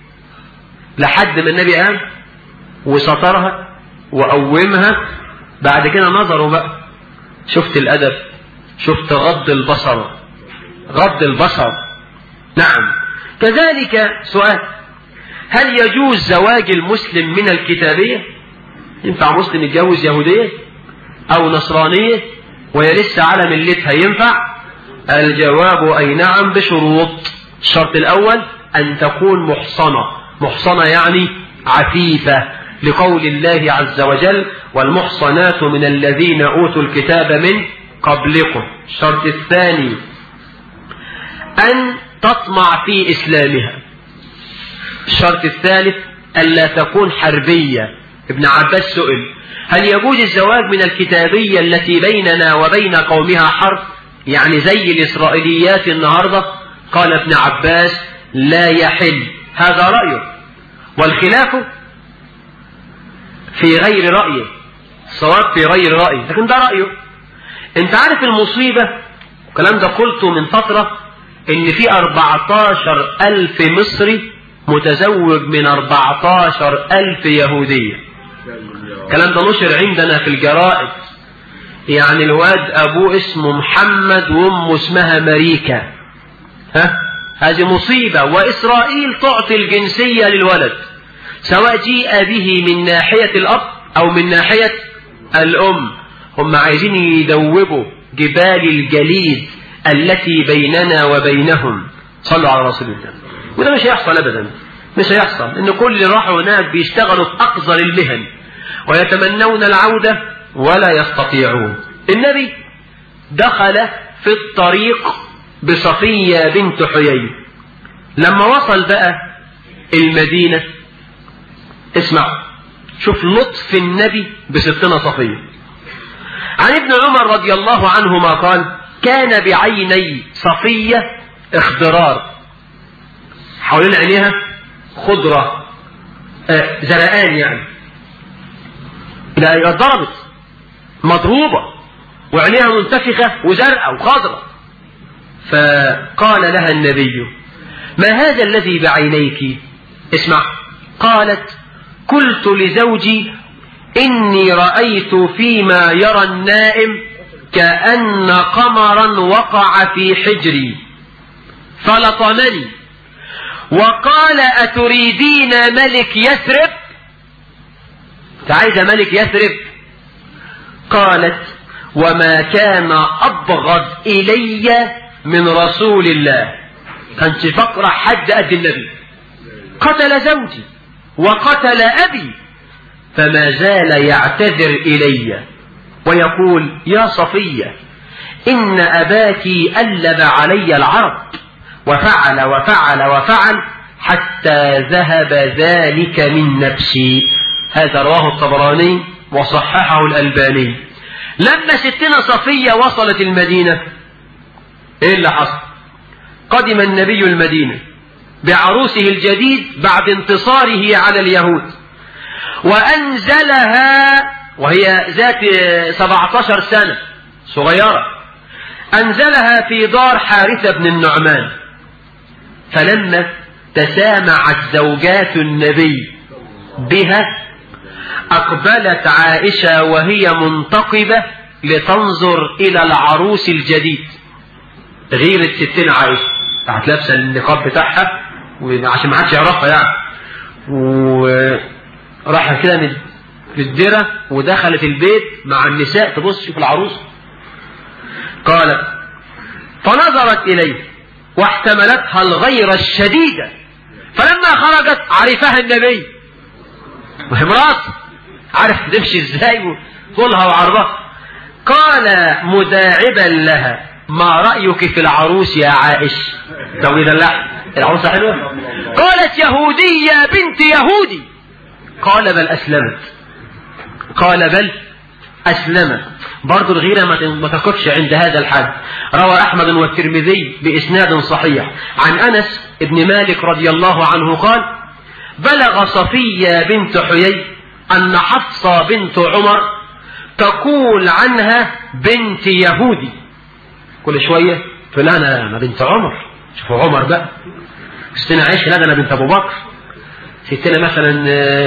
لحد ما النبي قام وسترها وقومها بعد كده نظروا بقى شفت الأدب شفت غض البصر غض البصر نعم كذلك سؤال هل يجوز زواج المسلم من الكتابية ينفع مسلم يتجوز يهودية أو نصرانية وهي لسه على ملتها ينفع الجواب أي نعم بشروط الشرط الأول أن تكون محصنة محصنة يعني عفيفة لقول الله عز وجل والمحصنات من الذين أوتوا الكتاب من قبلكم الشرط الثاني أن تطمع في إسلامها الشرط الثالث ألا تكون حربية ابن عباس سئل هل يجوز الزواج من الكتابية التي بيننا وبين قومها حرب يعني زي الإسرائيليات النهاردة قال ابن عباس لا يحل هذا رأيه والخلاف في غير رأيه الصواب في غير رأيه لكن ده رأيه انت عارف المصيبة الكلام ده قلته من فترة ان في 14 ألف مصري متزوج من 14 ألف يهودية الكلام ده نشر عندنا في الجرائد يعني الواد أبوه اسمه محمد وأمه اسمها مريكا ها هذه مصيبة وإسرائيل تعطي الجنسية للولد سواء جيء به من ناحية الأب أو من ناحية الأم هم عايزين يدوبوا جبال الجليد التي بيننا وبينهم صلوا على رسول الله وده مش هيحصل أبدا مش هيحصل إن كل اللي راحوا هناك بيشتغلوا في أقذر المهن ويتمنون العودة ولا يستطيعون النبي دخل في الطريق بصفية بنت حيي لما وصل بقى المدينة اسمع شوف لطف النبي بستنا صفية عن ابن عمر رضي الله عنهما قال كان بعيني صفية اخضرار حوالين عينيها خضرة آه زرقان يعني ده ضربت مضروبة وعينيها منتفخة وزرقاء وخضرة فقال لها النبي ما هذا الذي بعينيك اسمع قالت قلت لزوجي إني رأيت فيما يرى النائم كأن قمرا وقع في حجري فلطمني وقال أتريدين ملك يثرب عايزة ملك يثرب قالت وما كان أبغض إلي من رسول الله كانت فقرة حد قد النبي قتل زوجي وقتل أبي فما زال يعتذر إلي ويقول يا صفية إن أباك ألب علي العرب وفعل وفعل وفعل حتى ذهب ذلك من نفسي هذا رواه الطبراني وصححه الألباني لما ستنا صفية وصلت المدينة ايه اللي حصل قدم النبي المدينة بعروسه الجديد بعد انتصاره على اليهود وأنزلها وهي ذات 17 سنة صغيرة أنزلها في دار حارثة بن النعمان فلما تسامعت زوجات النبي بها أقبلت عائشة وهي منتقبة لتنظر إلى العروس الجديد غيرة ستين عائشة راحت لابسة النقاب بتاعها وعشان ما حدش يعرفها يعني وراحت كده من في الدرة ودخلت البيت مع النساء تبص في العروس قالت فنظرت إليه واحتملتها الغيرة الشديدة فلما خرجت عرفها النبي وهي مرات عارف تمشي ازاي طولها وعرضها قال مداعبا لها ما رأيك في العروس يا عائش تويدا لا العروسة حلوة قالت يهودية بنت يهودي قال بل أسلمت قال بل أسلمت برضو الغيرة ما تقفش عند هذا الحد روى أحمد والترمذي بإسناد صحيح عن أنس بن مالك رضي الله عنه قال بلغ صفية بنت حيي أن حفصة بنت عمر تقول عنها بنت يهودي كل شوية تقول أنا أنا بنت عمر شوفوا عمر بقى ستنا عائشة لا أنا بنت أبو بكر ستنا مثلا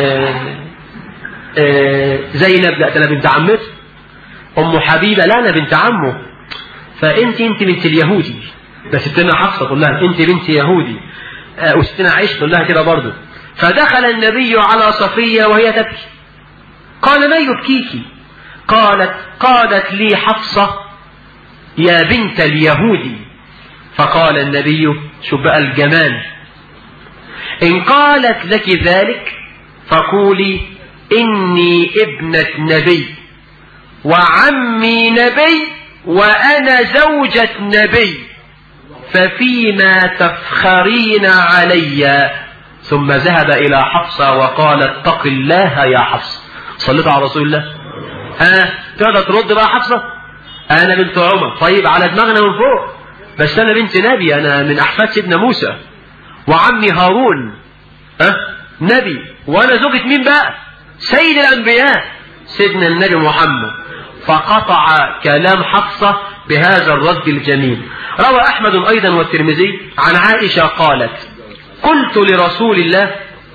زينب لا أنا بنت عمته أم حبيبة لا أنا بنت عمه فأنت أنت بنت اليهودي بس ستنا حفصة تقول لها أنت بنت يهودي وستنا عائشة تقول لها كده برضه فدخل النبي على صفية وهي تبكي قال ما يبكيك قالت قالت لي حفصة يا بنت اليهودي فقال النبي شوف بقى الجمال إن قالت لك ذلك فقولي إني ابنة نبي وعمي نبي وأنا زوجة نبي ففيما تفخرين علي ثم ذهب إلى حفصة وقال اتق الله يا حفصة صليت على رسول الله ها تقدر ترد بقى حفصة أنا بنت عمر طيب على دماغنا من فوق بس أنا بنت نبي أنا من أحفاد سيدنا موسى وعمي هارون ها نبي وأنا زوجة مين بقى سيد الأنبياء سيدنا النبي محمد فقطع كلام حفصة بهذا الرد الجميل روى أحمد أيضا والترمذي عن عائشة قالت قلت لرسول الله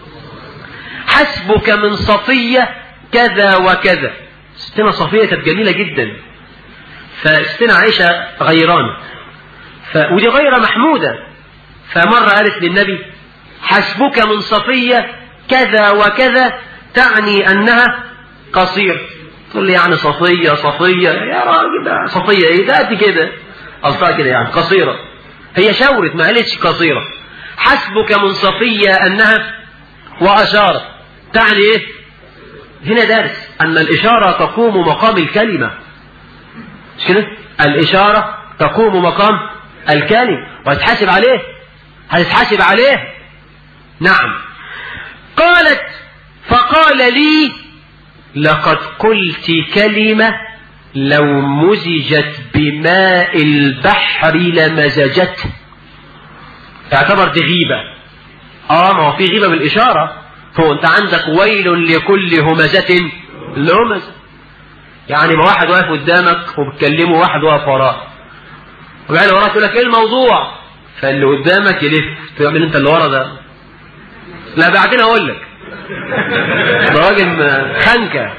حسبك من صفية كذا وكذا ستنا صفية كانت جميلة جدا فستنا عائشة غيران ف... ودي غيرة محمودة فمرة قالت للنبي حسبك من صفية كذا وكذا تعني أنها قصير تقول لي يعني صفية صفية يا راجل صفية ايه ده قد كده قصدها كده يعني قصيرة هي شاورت ما قالتش قصيرة حسبك من صفية أنها وأشارت تعني إيه هنا درس أن الإشارة تقوم مقام الكلمة مش كده الإشارة تقوم مقام الكلمة وهتحاسب عليه هتتحاسب عليه نعم قالت فقال لي لقد قلت كلمة لو مزجت بماء البحر لمزجته تعتبر دي غيبة اه ما هو في غيبة بالإشارة هو انت عندك ويل لكل همزة لهمزة يعني ما واحد واقف قدامك وبتكلمه واحد واقف وراه وبعدين وراك يقول لك ايه الموضوع فاللي قدامك يلف تعمل انت اللي ورا ده لا بعدين اقول لك ده راجل خنكه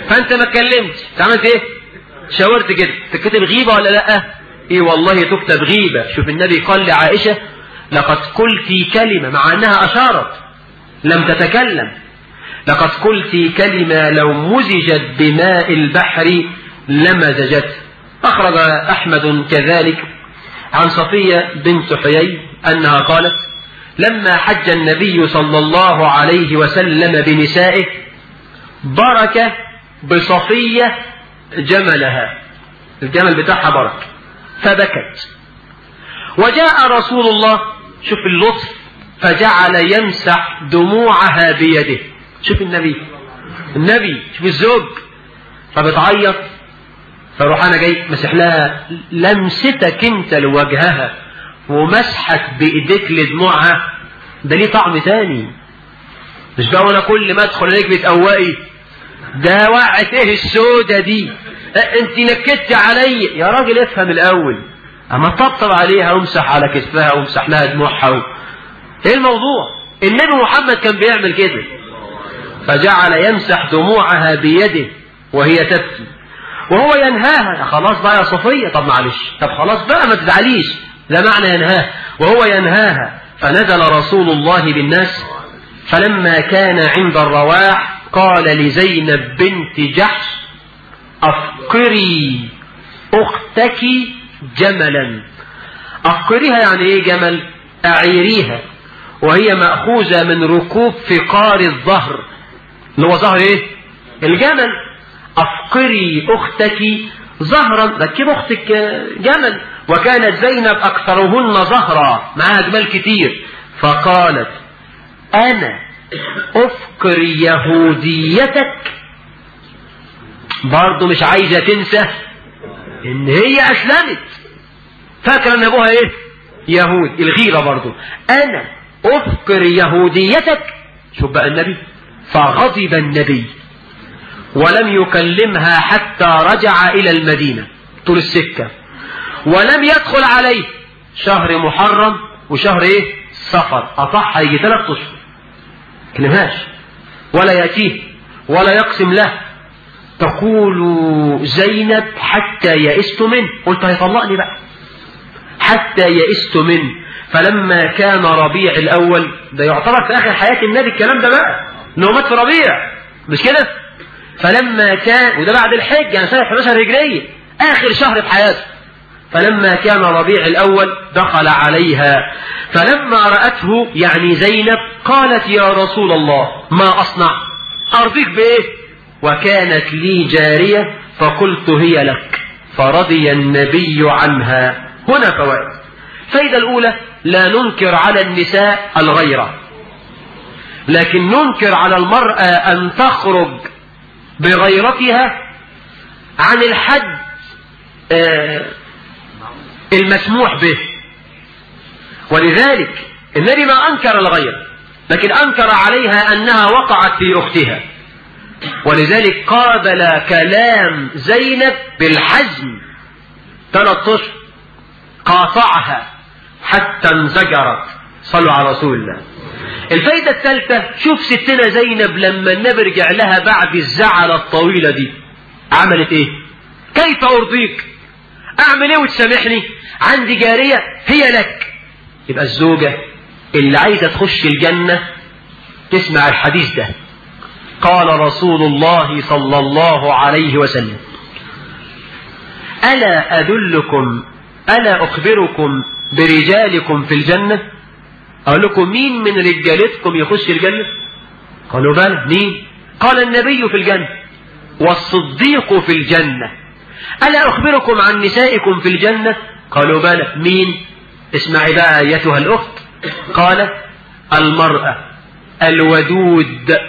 فانت ما اتكلمتش عملت ايه شاورت كده تكتب غيبة ولا لا ايه والله تكتب غيبة شوف النبي قال لعائشة لقد قلت كلمة مع انها اشارت لم تتكلم لقد قلت كلمة لو مزجت بماء البحر لمزجت أخرج أحمد كذلك عن صفية بنت حيي أنها قالت لما حج النبي صلى الله عليه وسلم بنسائه برك بصفية جملها الجمل بتاعها برك فبكت وجاء رسول الله شوف اللطف فجعل يمسح دموعها بيده شوف النبي النبي شوف الزوج فبتعيط فاروح انا جاي مسح لها لمستك انت لوجهها ومسحك بايديك لدموعها ده ليه طعم تاني مش بقى وانا كل ما ادخل عليك بتقوقي ده وقعت ايه السودة دي انت نكدت علي يا راجل افهم الاول اما طبطب عليها وامسح على كتفها وامسح لها دموعها و... ايه الموضوع النبي محمد كان بيعمل كده فجعل يمسح دموعها بيده وهي تبكي وهو ينهاها خلاص بقى يا صفية طب معلش طب خلاص بقى ما تزعليش ده معنى ينهاها وهو ينهاها فنزل رسول الله بالناس فلما كان عند الرواح قال لزينب بنت جحش أفقري أختك جملا أفقريها يعني إيه جمل أعيريها وهي مأخوذة من ركوب فقار الظهر اللي هو ظهر إيه الجمل أفقري أختك ظهرا ركب أختك جمل وكانت زينب أكثرهن ظهرا معها جمال كتير فقالت أنا أفقر يهوديتك برضه مش عايزة تنسى إن هي أسلمت فاكرة إن أبوها إيه؟ يهود الغيرة برضه أنا أفقر يهوديتك شوف بقى النبي فغضب النبي ولم يكلمها حتى رجع إلى المدينة طول السكة ولم يدخل عليه شهر محرم وشهر ايه صفر أصح يجي ثلاث أشهر كلمهاش ولا يأتيه ولا يقسم له تقول زينب حتى يئست منه قلت هيطلقني بقى حتى يئست منه فلما كان ربيع الأول ده يعتبر في آخر حياة النبي الكلام ده بقى إنه مات في ربيع مش كده فلما كان وده بعد الحج يعني سنة 11 هجرية آخر شهر في حياته فلما كان ربيع الأول دخل عليها فلما رأته يعني زينب قالت يا رسول الله ما أصنع أرضيك بإيه وكانت لي جارية فقلت هي لك فرضي النبي عنها هنا فوائد فإذا الأولى لا ننكر على النساء الغيرة لكن ننكر على المرأة أن تخرج بغيرتها عن الحد المسموح به ولذلك النبي ما أنكر الغير لكن أنكر عليها أنها وقعت في أختها ولذلك قابل كلام زينب بالحزم ثلاث أشهر قاطعها حتى انزجرت صلوا على رسول الله الفايدة الثالثة شوف ستنا زينب لما النبي رجع لها بعد الزعلة الطويلة دي عملت ايه كيف ارضيك اعمل ايه وتسامحني عندي جارية هي لك يبقى الزوجة اللي عايزة تخش الجنة تسمع الحديث ده قال رسول الله صلى الله عليه وسلم ألا أدلكم ألا أخبركم برجالكم في الجنة أقول لكم مين من رجالتكم يخش الجنة قالوا بلى مين قال النبي في الجنة والصديق في الجنة ألا أخبركم عن نسائكم في الجنة قالوا بلى مين اسمعي بقى أيتها الأخت قال المرأة الودود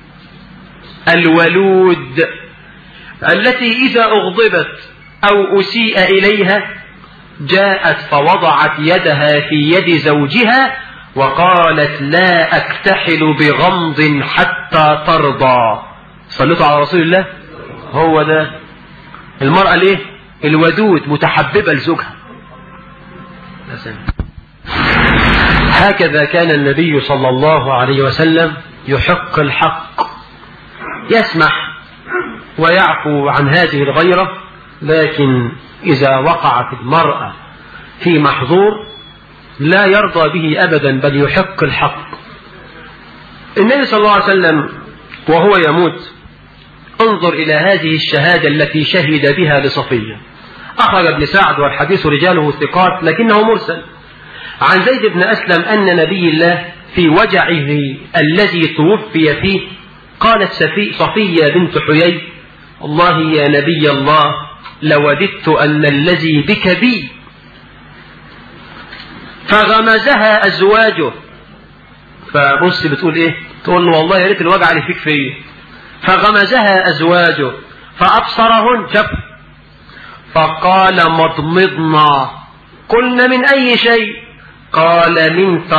الولود التي إذا أغضبت أو أسيء إليها جاءت فوضعت يدها في يد زوجها وقالت لا أكتحل بغمض حتى ترضى صليتوا على رسول الله هو ده المرأة ليه الودود متحببة لزوجها هكذا كان النبي صلى الله عليه وسلم يحق الحق يسمح ويعفو عن هذه الغيرة لكن إذا وقعت المرأة في محظور لا يرضى به أبدا بل يحق الحق النبي صلى الله عليه وسلم وهو يموت انظر إلى هذه الشهادة التي شهد بها لصفية أخرج ابن سعد والحديث رجاله ثقات لكنه مرسل عن زيد بن أسلم أن نبي الله في وجعه الذي توفي فيه قالت صفية بنت حيي والله يا نبي الله لوددت أن الذي بك بي فغمزها أزواجه فبص بتقول إيه تقول له والله يا ريت الوجع اللي فيك فيه فغمزها أزواجه فأبصرهن شف فقال مضمضنا قلنا من أي شيء قال من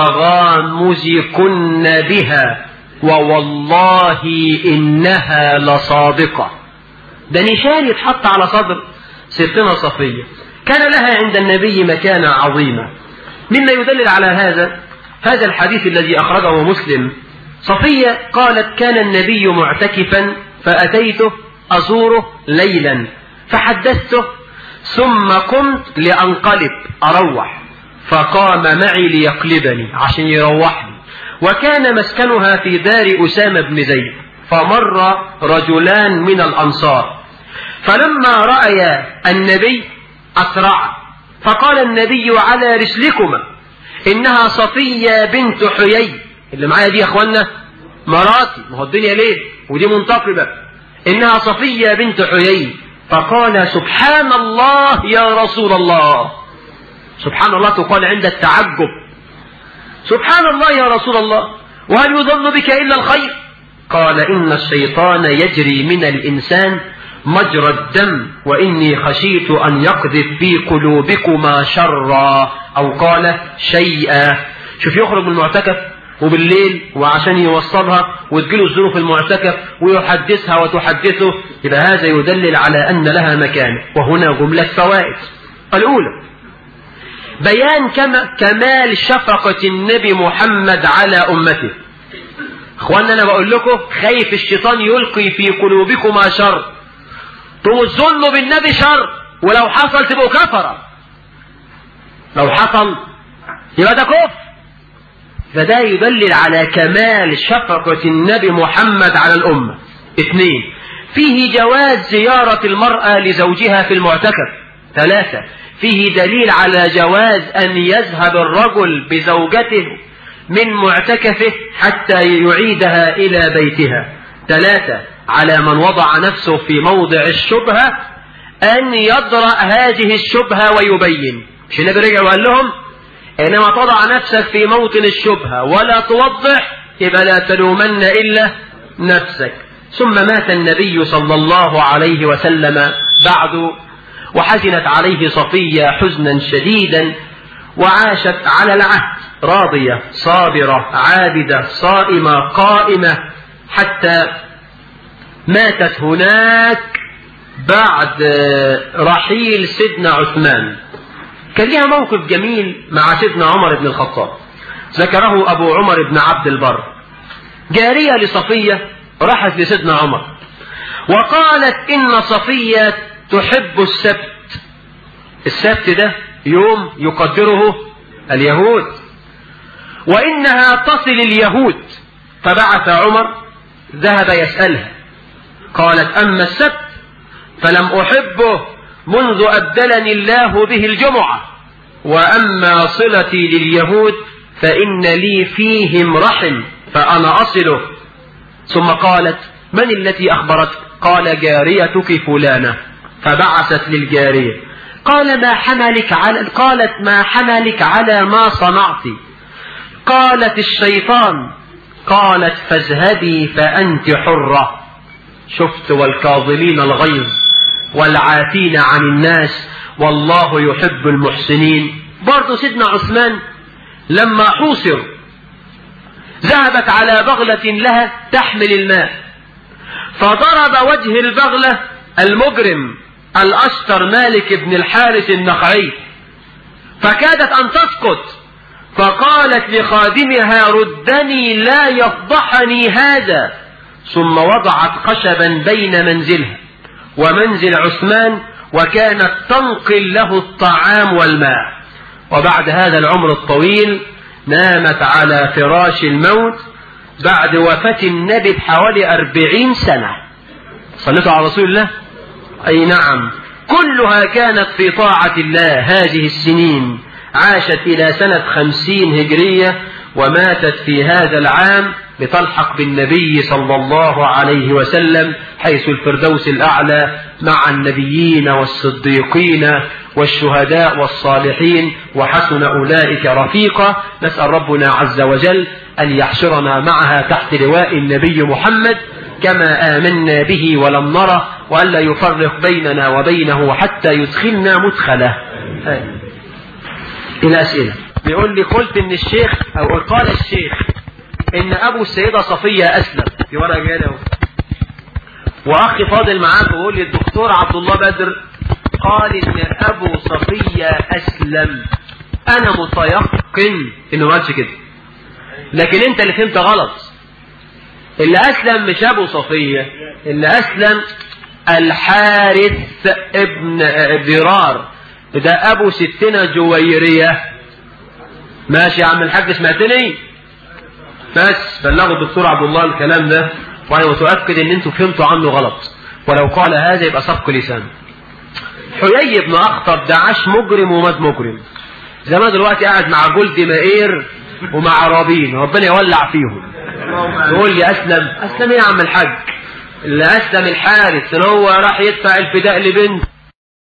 تغامزكن بها ووالله إنها لصادقة ده نشان يتحط على صدر ستنا صفية كان لها عند النبي مكانة عظيمة مما يدلل على هذا هذا الحديث الذي أخرجه مسلم صفية قالت كان النبي معتكفا فأتيته أزوره ليلا فحدثته ثم قمت لأنقلب أروح فقام معي ليقلبني عشان يروحني وكان مسكنها في دار أسامة بن زيد فمر رجلان من الأنصار فلما رأيا النبي أسرع فقال النبي على رسلكما إنها صفية بنت حيي اللي معايا دي يا أخوانا مراتي ما هو الدنيا ليه ودي منتقبة إنها صفية بنت حيي فقال سبحان الله يا رسول الله سبحان الله تقال عند التعجب سبحان الله يا رسول الله وهل يظن بك إلا الخير قال إن الشيطان يجري من الإنسان مجرى الدم وإني خشيت أن يقذف في قلوبكما شرا أو قال شيئا شوف يخرج من المعتكف وبالليل وعشان يوصلها وتجيله الظروف المعتكف ويحدثها وتحدثه يبقى هذا يدلل على أن لها مكان وهنا جملة فوائد الأولى بيان كما كمال شفقة النبي محمد على أمته اخوانا انا بقول لكم خايف الشيطان يلقي في قلوبكما شر تظنوا بالنبي شر ولو حصل تبقوا كفرة لو حصل يبقى ده كفر فده يدلل على كمال شفقة النبي محمد على الأمة اثنين فيه جواز زيارة المرأة لزوجها في المعتكف ثلاثة فيه دليل على جواز أن يذهب الرجل بزوجته من معتكفه حتى يعيدها إلى بيتها ثلاثة على من وضع نفسه في موضع الشبهة أن يدرأ هذه الشبهة ويبين مش النبي رجع وقال لهم إنما تضع نفسك في موطن الشبهة ولا توضح يبقى لا تلومن إلا نفسك ثم مات النبي صلى الله عليه وسلم بعد وحزنت عليه صفية حزنا شديدا وعاشت على العهد راضية صابرة عابدة صائمة قائمة حتى ماتت هناك بعد رحيل سيدنا عثمان كان لها موقف جميل مع سيدنا عمر بن الخطاب ذكره أبو عمر بن عبد البر جارية لصفية راحت لسيدنا عمر وقالت إن صفية تحب السبت السبت ده يوم يقدره اليهود وإنها تصل اليهود فبعث عمر ذهب يسألها قالت أما السبت فلم أحبه منذ أبدلني الله به الجمعة وأما صلتي لليهود فإن لي فيهم رحم فأنا أصله ثم قالت من التي أخبرتك قال جاريتك فلانة فبعثت للجارية قال ما حملك على قالت ما حملك على ما صنعت قالت الشيطان قالت فاذهبي فأنت حرة شفت والكاظمين الغيظ والعافين عن الناس والله يحب المحسنين برضه سيدنا عثمان لما حوصر ذهبت على بغلة لها تحمل الماء فضرب وجه البغلة المجرم الأشتر مالك بن الحارث النخعي فكادت أن تسقط فقالت لخادمها ردني لا يفضحني هذا ثم وضعت خشبا بين منزلها ومنزل عثمان وكانت تنقل له الطعام والماء وبعد هذا العمر الطويل نامت على فراش الموت بعد وفاة النبي بحوالي أربعين سنة صليتوا على رسول الله أي نعم كلها كانت في طاعة الله هذه السنين عاشت إلى سنة خمسين هجرية وماتت في هذا العام لتلحق بالنبي صلى الله عليه وسلم حيث الفردوس الأعلى مع النبيين والصديقين والشهداء والصالحين وحسن أولئك رفيقا نسأل ربنا عز وجل أن يحشرنا معها تحت لواء النبي محمد كما آمنا به ولم نره وألا يفرق بيننا وبينه حتى يدخلنا مدخله إلى أسئلة بيقول لي قلت إن الشيخ أو قال الشيخ إن أبو السيدة صفية أسلم في ورقة جاية وأخي فاضل معاك بيقول لي الدكتور عبد الله بدر قال إن أبو صفية أسلم أنا متيقن إنه ما قالش كده لكن أنت اللي فهمت غلط اللي أسلم مش أبو صفية اللي أسلم الحارث ابن ذرار ده أبو ستنا جويرية ماشي يا عم الحاج سمعتني بس بلغوا الدكتور عبد الله الكلام ده وانا متاكد ان انتوا فهمتوا عنه غلط ولو قال هذا يبقى سبق لسان حيي بن اخطب ده عاش مجرم ومات مجرم زمان دلوقتي قاعد مع جولد مائير ومع رابين ربنا يولع فيهم يقول لي اسلم اسلم ايه يا عم الحاج اللي اسلم الحارث ان هو راح يدفع الفداء لبنت